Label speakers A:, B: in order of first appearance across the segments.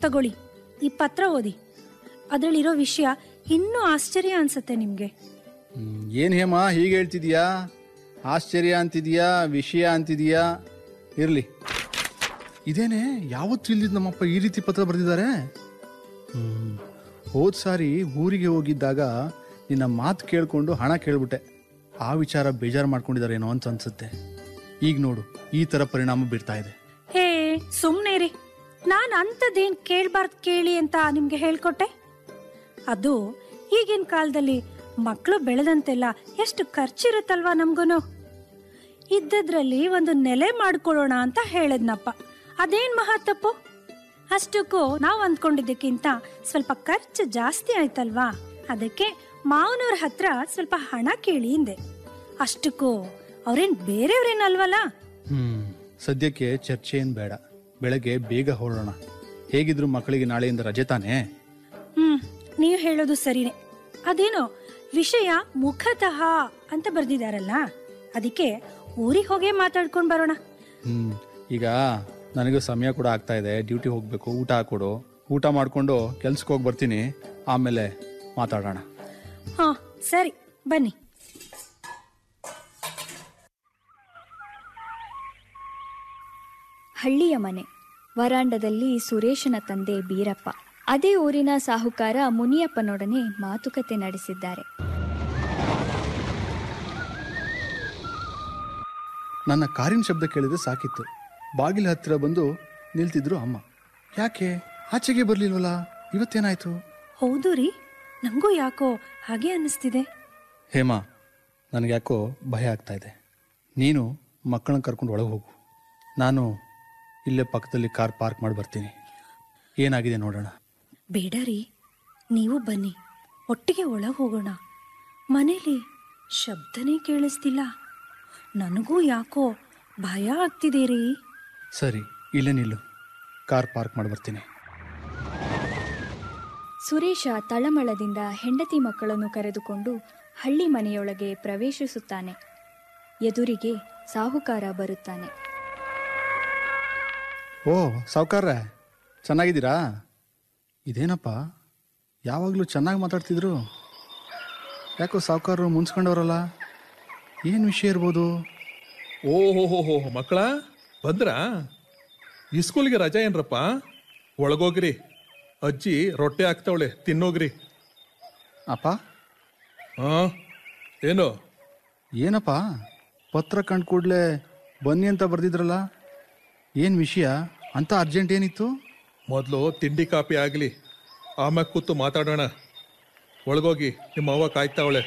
A: ತಗೊಳ್ಳಿ ಈ ಪತ್ರ ಓದಿ ಅದರಲ್ಲಿರೋ ವಿಷಯ ಇನ್ನೂ ಆಶ್ಚರ್ಯ ಅನ್ಸುತ್ತೆ ನಿಮ್ಗೆ
B: ಹ್ಮ್, ಏನ್ ಹೇಮ ಹೀಗೆ ಹೇಳ್ತಿದ್ಯಾ ಆಶ್ಚರ್ಯ ಅಂತಿದ್ಯಾ ವಿಷಯ ಅಂತಿದ್ಯಾ ಇರ್ಲಿ ಇದೇನೆ ಯಾವತ್ತೂ ಇಲ್ದಿದ್ ನಮ್ಮಪ್ಪ ಈ ರೀತಿ ಪತ್ರ ಬರೆದಿದ್ದಾರೆ ಹ್ಮ್ ಹೋದ್ ಸಾರಿ ಊರಿಗೆ ಹೋಗಿದ್ದಾಗ ನಿನ್ನ ಮಾತು ಕೇಳ್ಕೊಂಡು ಹಣ ಕೇಳ್ಬಿಟ್ಟೆ ಆ ವಿಚಾರ ಬೇಜಾರು ಮಾಡ್ಕೊಂಡಿದಾರೇನೋ ಅಂತ ಅನ್ಸುತ್ತೆ ಈಗ ನೋಡು ಈ ತರ ಪರಿಣಾಮ ಬೀರ್ತಾ ಇದೆ
A: ಹೇ ಸುಮ್ನೆ ರೀ ನಾನು ಅಂಥದ್ದೇನ್ ಕೇಳ್ಬಾರ್ದು ಕೇಳಿ ಅಂತ ನಿಮ್ಗೆ ಹೇಳ್ಕೊಟ್ಟೆ ಅದು ಈಗಿನ ಕಾಲದಲ್ಲಿ ಮಕ್ಕಳು ಬೆಳೆದಂತೆಲ್ಲ ಎಷ್ಟು ಖರ್ಚಿರುತ್ತಲ್ವಾ ನಮ್ಗೂನು ಇದ್ದದ್ರಲ್ಲಿ ಒಂದು ನೆಲೆ ಮಾಡ್ಕೊಳ್ಳೋಣ ಅಂತ ಹೇಳದ್ನಪ್ಪ ಅದೇನ್ ಮಹಾ ತಪ್ಪು ಅಷ್ಟಕ್ಕೂ ನಾವು ಅಂದ್ಕೊಂಡಿದ್ದಕ್ಕಿಂತ ಸ್ವಲ್ಪ ಖರ್ಚು ಜಾಸ್ತಿ ಆಯ್ತಲ್ವಾ ಅದಕ್ಕೆ ಮಾವನವ್ರ ಹತ್ರ ಸ್ವಲ್ಪ ಹಣ ಕೇಳಿ ಹಿಂದೆ ಅಷ್ಟಕ್ಕೂ ಅವ್ರೇನ್ ಬೇರೆಯವ್ರೇನಲ್ವಲ್ಲ
B: ಹ್ಮ್ ಸದ್ಯಕ್ಕೆ ಚರ್ಚೆ ಏನ್ ಬೇಡ ಬೆಳಗ್ಗೆ ಬೇಗ ಹೊರಡೋಣ ಹೇಗಿದ್ರು ಮಕ್ಕಳಿಗೆ ನಾಳೆಯಿಂದ ರಜೆ ತಾನೇ
A: ಹ್ಮ್ ನೀವು ಹೇಳೋದು ಸರಿನೇ ಅದೇನೋ ವಿಷಯ ಮುಖತಃ ಅಂತ ಬರ್ದಿದಾರಲ್ಲ ಅದಕ್ಕೆ ಊರಿಗೆ ಹೋಗೇ ಮಾತಾಡ್ಕೊಂಡ್ ಬರೋಣ
B: ಹ್ಮ್ ಈಗ ನನಗೂ ಸಮಯ ಕೂಡ ಆಗ್ತಾ ಇದೆ ಡ್ಯೂಟಿ ಹೋಗ್ಬೇಕು ಊಟ ಹಾಕೊಡು ಊಟ ಮಾಡ್ಕೊಂಡು ಕೆಲ್ಸಕ್ಕೆ ಹೋಗಿ ಬರ್ತೀನಿ ಆಮೇಲೆ ಮಾತಾಡೋಣ
A: ಹಾ ಸರಿ ಬನ್ನಿ
C: ಹಳ್ಳಿಯ ಮನೆ ವರಾಂಡದಲ್ಲಿ ಸುರೇಶನ ತಂದೆ ಬೀರಪ್ಪ ಅದೇ ಊರಿನ ಸಾಹುಕಾರ ಮುನಿಯಪ್ಪನೊಡನೆ ಮಾತುಕತೆ ನಡೆಸಿದ್ದಾರೆ
B: ನನ್ನ ಕಾರಿನ ಶಬ್ದ ಕೇಳಿದ್ರೆ ಸಾಕಿತ್ತು ಬಾಗಿಲ ಹತ್ತಿರ ಬಂದು ನಿಲ್ತಿದ್ರು ಅಮ್ಮ ಯಾಕೆ ಆಚೆಗೆ ಬರ್ಲಿಲ್ವಲ್ಲ ಇವತ್ತೇನಾಯ್ತು
A: ಹೌದು ರೀ ನಂಗೂ ಯಾಕೋ ಹಾಗೆ ಅನ್ನಿಸ್ತಿದೆ
B: ಹೇಮಾ ನನಗೆ ಯಾಕೋ ಭಯ ಆಗ್ತಾ ಇದೆ ನೀನು ಮಕ್ಕಳನ್ನ ಕರ್ಕೊಂಡು ಒಳಗೆ ಹೋಗು ನಾನು ಇಲ್ಲೇ ಪಕ್ಕದಲ್ಲಿ ಕಾರ್ ಪಾರ್ಕ್ ಮಾಡಿ ಬರ್ತೀನಿ ಏನಾಗಿದೆ ನೋಡೋಣ
A: ಬೇಡ ರೀ ನೀವು ಬನ್ನಿ ಒಟ್ಟಿಗೆ ಒಳಗೆ ಹೋಗೋಣ ಮನೇಲಿ ಶಬ್ದನೇ ಕೇಳಿಸ್ತಿಲ್ಲ ನನಗೂ ಯಾಕೋ ಭಯ ಆಗ್ತಿದೆ ರೀ
B: ಸರಿ ಇಲ್ಲೇ ನಿಲ್ಲು ಕಾರ್ ಪಾರ್ಕ್ ಮಾಡಿ ಬರ್ತೀನಿ
C: ಸುರೇಶ ತಳಮಳದಿಂದ ಹೆಂಡತಿ ಮಕ್ಕಳನ್ನು ಕರೆದುಕೊಂಡು ಹಳ್ಳಿ ಮನೆಯೊಳಗೆ ಪ್ರವೇಶಿಸುತ್ತಾನೆ ಎದುರಿಗೆ ಸಾಹುಕಾರ ಬರುತ್ತಾನೆ
B: ಓ ಸಾವುಕಾರ್ರೆ ಚೆನ್ನಾಗಿದ್ದೀರಾ ಇದೇನಪ್ಪ ಯಾವಾಗಲೂ ಚೆನ್ನಾಗಿ ಮಾತಾಡ್ತಿದ್ರು ಯಾಕೋ ಸಾವುಕಾರರು ಮುನ್ಸ್ಕೊಂಡವ್ರಲ್ಲ ಏನು ವಿಷಯ ಇರ್ಬೋದು
D: ಓಹೋಹೋಹೋ ಮಕ್ಕಳ ಬಂದ್ರಾ ಈ ಸ್ಕೂಲ್ಗೆ ರಜಾ ಏನ್ರಪ್ಪ ಒಳಗೋಗ್ರಿ ಅಜ್ಜಿ ರೊಟ್ಟೆ ಹಾಕ್ತಾವಳೆ ತಿನ್ನೋಗ್ರಿ
B: ಅಪ್ಪ
D: ಹಾ ಏನು
B: ಏನಪ್ಪ ಪತ್ರ ಕಂಡು ಕೂಡಲೇ ಬನ್ನಿ ಅಂತ ಬರ್ದಿದ್ರಲ್ಲ ಏನು ವಿಷಯ ಅಂತ ಅರ್ಜೆಂಟ್ ಏನಿತ್ತು
D: ಮೊದಲು ತಿಂಡಿ ಕಾಪಿ ಆಗಲಿ ಆಮ್ಯಾಗ ಕೂತು ಮಾತಾಡೋಣ ಒಳಗೋಗಿ ನಿಮ್ಮ ಅವ್ವ ಕಾಯ್ತಾವಳೆ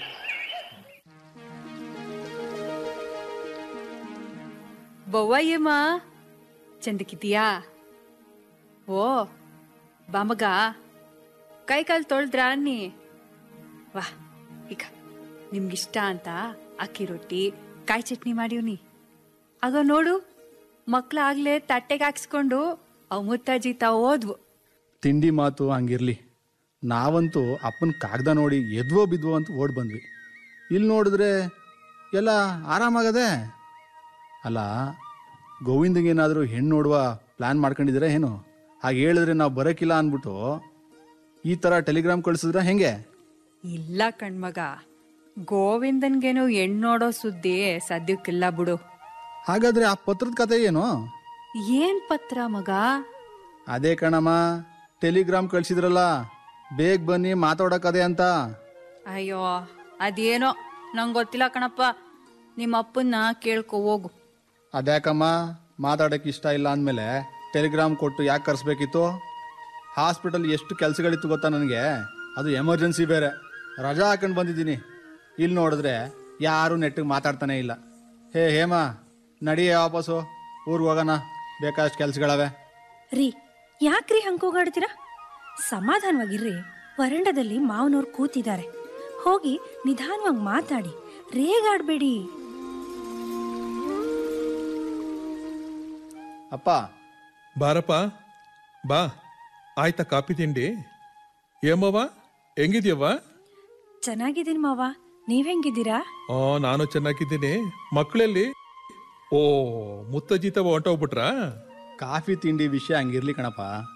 E: ಬೊವ್ವಯ್ಯಮ್ಮ ಚಂದಕ್ಕಿದೀಯಾ ಓ ಬಾಮಗ ಕೈ ಕಾಲು ತೊಳೆದ್ರ ಅನ್ನಿ ವಾ ಈಗ ನಿಮ್ಗಿಷ್ಟ ಅಂತ ಅಕ್ಕಿ ರೊಟ್ಟಿ ಕಾಯಿ ಚಟ್ನಿ ಮಾಡಿವ್ನಿ ಆಗ ನೋಡು ಮಕ್ಳಾಗ್ಲೇ ತಟ್ಟೆಗೆ ಹಾಕ್ಸ್ಕೊಂಡು ಅವ್ ಮುತ್ತಾಜಿ ತಾವ್ ಓದ್ವು
B: ತಿಂಡಿ ಮಾತು ಹಂಗಿರ್ಲಿ ನಾವಂತೂ ಅಪ್ಪನ ಕಾಗ್ದ ನೋಡಿ ಎದ್ವೋ ಬಿದ್ವೋ ಅಂತ ಓಡ್ ಬಂದ್ವಿ ಇಲ್ಲಿ ನೋಡಿದ್ರೆ ಎಲ್ಲ ಆರಾಮಾಗದೆ ಅಲ್ಲ ಗೋವಿಂದಂಗೇನಾದರೂ ಹೆಣ್ಣು ನೋಡುವ ಪ್ಲ್ಯಾನ್ ಮಾಡ್ಕೊಂಡಿದ್ರೆ ಏನು ಹಾಗೆ ಹೇಳಿದ್ರೆ ನಾವು ಬರೋಕ್ಕಿಲ್ಲ ಅಂದ್ಬಿಟ್ಟು ಈ ಥರ ಟೆಲಿಗ್ರಾಮ್ ಕಳಿಸಿದ್ರೆ ಹೆಂಗೆ
E: ಇಲ್ಲ ಕಣ್ಮಗ ಗೋವಿಂದನ್ಗೇನು ಹೆಣ್ಣ್ ನೋಡೋ ಸುದ್ದಿ ಸದ್ಯಕ್ಕಿಲ್ಲ ಬಿಡು
B: ಹಾಗಾದ್ರೆ ಆ ಪತ್ರದ ಕತೆ ಏನು
E: ಏನ್ ಪತ್ರ ಮಗ
B: ಅದೇ ಕಣಮ್ಮ ಟೆಲಿಗ್ರಾಮ್ ಕಳಿಸಿದ್ರಲ್ಲ ಬೇಗ ಬನ್ನಿ ಮಾತಾಡೋಕದೆ ಅಂತ
E: ಅಯ್ಯೋ ಅದೇನೋ ನಂಗೆ ಗೊತ್ತಿಲ್ಲ ಕಣಪ್ಪ ನಿಮ್ಮ ಅಪ್ಪನ್ನ ಕೇಳ್ಕೊ ಹೋಗು
B: ಅದ್ಯಾಕಮ್ಮ ಮಾತಾಡೋಕೆ ಇಷ್ಟ ಇಲ್ಲ ಅಂದಮೇಲೆ ಟೆಲಿಗ್ರಾಮ್ ಕೊಟ್ಟು ಯಾಕೆ ಕರೆಸ್ಬೇಕಿತ್ತು ಹಾಸ್ಪಿಟಲ್ ಎಷ್ಟು ಕೆಲಸಗಳಿತ್ತು ಗೊತ್ತಾ ನನಗೆ ಅದು ಎಮರ್ಜೆನ್ಸಿ ಬೇರೆ ರಜಾ ಹಾಕೊಂಡು ಬಂದಿದ್ದೀನಿ ಇಲ್ಲಿ ನೋಡಿದ್ರೆ ಯಾರು ನೆಟ್ಟಿಗೆ ಮಾತಾಡ್ತಾನೆ ಇಲ್ಲ ಹೇ ಹೇಮಾ ನಡಿಯೇ ವಾಪಸ್ಸು ಊರಿಗೆ ಹೋಗೋಣ ಬೇಕಾದಷ್ಟು ಕೆಲಸಗಳವೆ
A: ರೀ ಯಾಕ್ರಿ ಹಂಗ್ ಕೂಗಾಡ್ತೀರಾ ಸಮಾಧಾನವಾಗಿರ್ರಿ ವರಂಡದಲ್ಲಿ ಮಾವನವ್ರು ಕೂತಿದ್ದಾರೆ ಹೋಗಿ ನಿಧಾನವಾಗಿ ಮಾತಾಡಿ ರೇಗಾಡ್ಬೇಡಿ
B: ಅಪ್ಪ
D: ಬಾರಪ್ಪ ಬಾ ಆಯ್ತಾ ಕಾಪಿ ತಿಂಡಿ ಏಮವ್ವ ಹೆಂಗಿದ್ಯವ್ವ
A: ಚೆನ್ನಾಗಿದ್ದೀನಿ ಮಾವ ನೀವ್ ಹೆಂಗಿದ್ದೀರಾ
D: ಆ ನಾನು ಚೆನ್ನಾಗಿದ್ದೀನಿ ಮಕ್ಕಳಲ್ಲಿ ಓ ಮುತ್ತಜ್ಜಿತವ ಹೊಂಟೋಗ್ಬಿಟ್ರಾ
B: ಕಾಫಿ ತಿಂಡಿ ವಿಷಯ ಹಂಗಿರ್ಲಿ ಕಣಪ್ಪ